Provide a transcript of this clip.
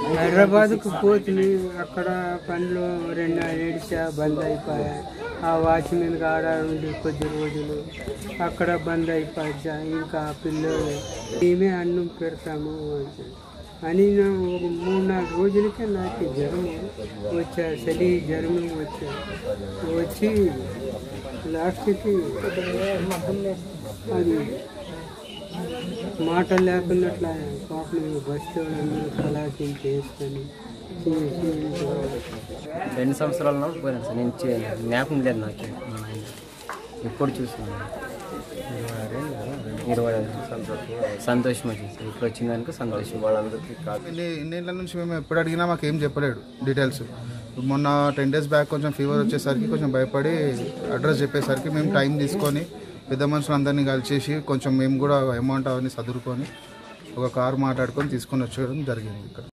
హైదరాబాద్కు పోతుంది అక్కడ పనులు రెండు ఏడిచా బంద్ అయిపోయాయి ఆ వాచ్మెన్ కాడ ఉండి కొద్ది రోజులు అక్కడ బంద్ అయిపోయా ఇంకా పిల్లలు మేమే అన్నం పెడతాము అంటే. అని నా ఒక మూడు నాలుగు రోజులకే నాకు జ్వరం వచ్చా చలి జ్వరం వచ్చా వచ్చి లాస్ట్కి అది మాట లేకున్నట్లా పాపం బస్సు కళాకి చేసుకొని చేసి రెండు సంవత్సరాల నుండి పోయినాను సార్ నేను చే- జ్ఞాపకం లేదు నాకు మా నాయన ఎప్పుడు చూస్తున్నాను ఇరవై ఐదు సంతోషం వచ్చింది సార్ ఇప్పుడు వచ్చిన దానికి సంతోషం వాళ్ళందరికీ ఇన్ని ఇన్నేళ్ళ నుంచి మేము ఎప్పుడు అడిగినా మాకు ఏం చెప్పలేడు డీటెయిల్స్ మొన్న టెన్ డేస్ బ్యాక్ కొంచెం ఫీవర్ వచ్చేసరికి కొంచెం భయపడి అడ్రస్ చెప్పేసరికి మేము టైం తీసుకొని పెద్ద మనుషులందరినీ కలిసేసి కొంచెం మేము కూడా అమౌంట్ అవన్నీ చదువుకొని ఒక కారు మాట్లాడుకొని తీసుకొని వచ్చేయడం జరిగింది ఇక్కడ